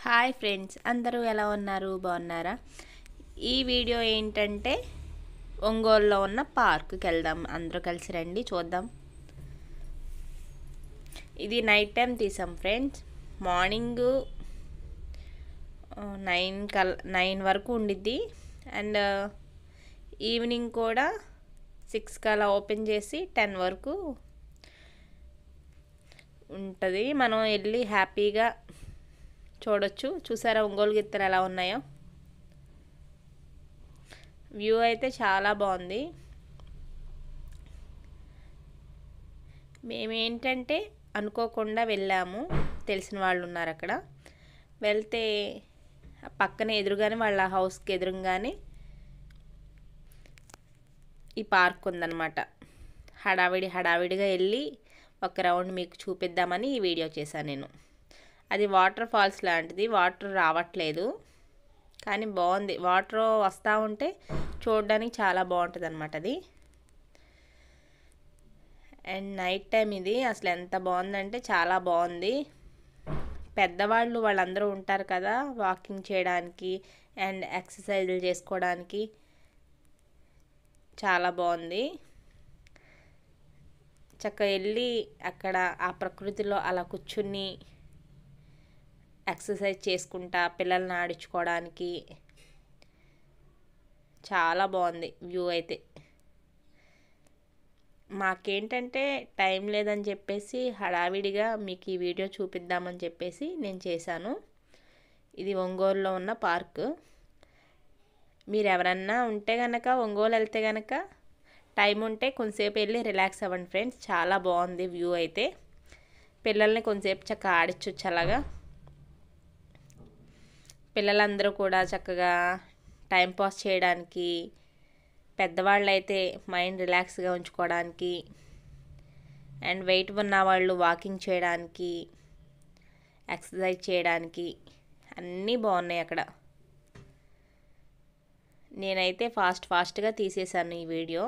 hi friends అందరూ ఎలా ఉన్నారు బాగున్నారా ఈ వీడియో ఏంటంటే ఒంగోలులో ఉన్న పార్క్కి వెళ్దాం అందరూ కలిసి రండి చూద్దాం ఇది నైట్ టైం తీసాం ఫ్రెండ్స్ మార్నింగ్ నైన్ కల్ నైన్ వరకు ఉండిద్ది అండ్ ఈవినింగ్ కూడా సిక్స్ కలా ఓపెన్ చేసి టెన్ వరకు ఉంటుంది మనం వెళ్ళి హ్యాపీగా చూడొచ్చు చూసారా ఒంగోలు గిత్తలు ఎలా ఉన్నాయో వ్యూ అయితే చాలా బాగుంది మేమేంటంటే అనుకోకుండా వెళ్ళాము తెలిసిన వాళ్ళు ఉన్నారు అక్కడ వెళ్తే పక్కన ఎదురుగానే వాళ్ళ హౌస్కి ఎదురుగానే ఈ పార్క్ ఉందన్నమాట హడావిడి హడావిడిగా వెళ్ళి ఒక రౌండ్ మీకు చూపిద్దామని ఈ వీడియో చేశాను నేను అది వాటర్ ఫాల్స్ లాంటిది వాటర్ రావట్లేదు కానీ బాగుంది వాటర్ వస్తూ ఉంటే చూడడానికి చాలా బాగుంటుంది అనమాట అది అండ్ నైట్ టైం ఇది అసలు ఎంత బాగుందంటే చాలా బాగుంది పెద్దవాళ్ళు వాళ్ళందరూ ఉంటారు కదా వాకింగ్ చేయడానికి అండ్ ఎక్సర్సైజులు చేసుకోవడానికి చాలా బాగుంది చక్కగా వెళ్ళి అక్కడ ఆ ప్రకృతిలో అలా కూర్చుని ఎక్సర్సైజ్ చేసుకుంటా పిల్లల్ని ఆడించుకోవడానికి చాలా బాగుంది వ్యూ అయితే మాకేంటంటే టైం లేదని చెప్పేసి హడావిడిగా మీకు ఈ వీడియో చూపిద్దామని చెప్పేసి నేను చేశాను ఇది ఒంగోలులో ఉన్న పార్క్ మీరు ఎవరన్నా ఉంటే కనుక ఒంగోలు వెళ్తే కనుక టైం ఉంటే కొంతసేపు వెళ్ళి రిలాక్స్ అవ్వండి ఫ్రెండ్స్ చాలా బాగుంది వ్యూ అయితే పిల్లల్ని కొంతసేపు చక్కగా ఆడించవచ్చు అలాగా పిల్లలందరూ కూడా చక్కగా టైం పాస్ చేయడానికి పెద్దవాళ్ళు అయితే మైండ్ రిలాక్స్గా ఉంచుకోవడానికి అండ్ వెయిట్ ఉన్న వాళ్ళు వాకింగ్ చేయడానికి ఎక్సర్సైజ్ చేయడానికి అన్నీ బాగున్నాయి అక్కడ నేనైతే ఫాస్ట్ ఫాస్ట్గా తీసేశాను ఈ వీడియో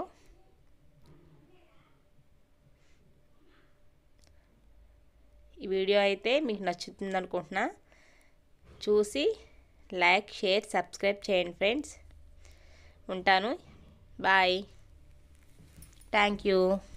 ఈ వీడియో అయితే మీకు నచ్చుతుంది అనుకుంటున్నా చూసి లైక్ షేర్ సబ్స్క్రైబ్ చేయండి ఫ్రెండ్స్ ఉంటాను బాయ్ థ్యాంక్ యూ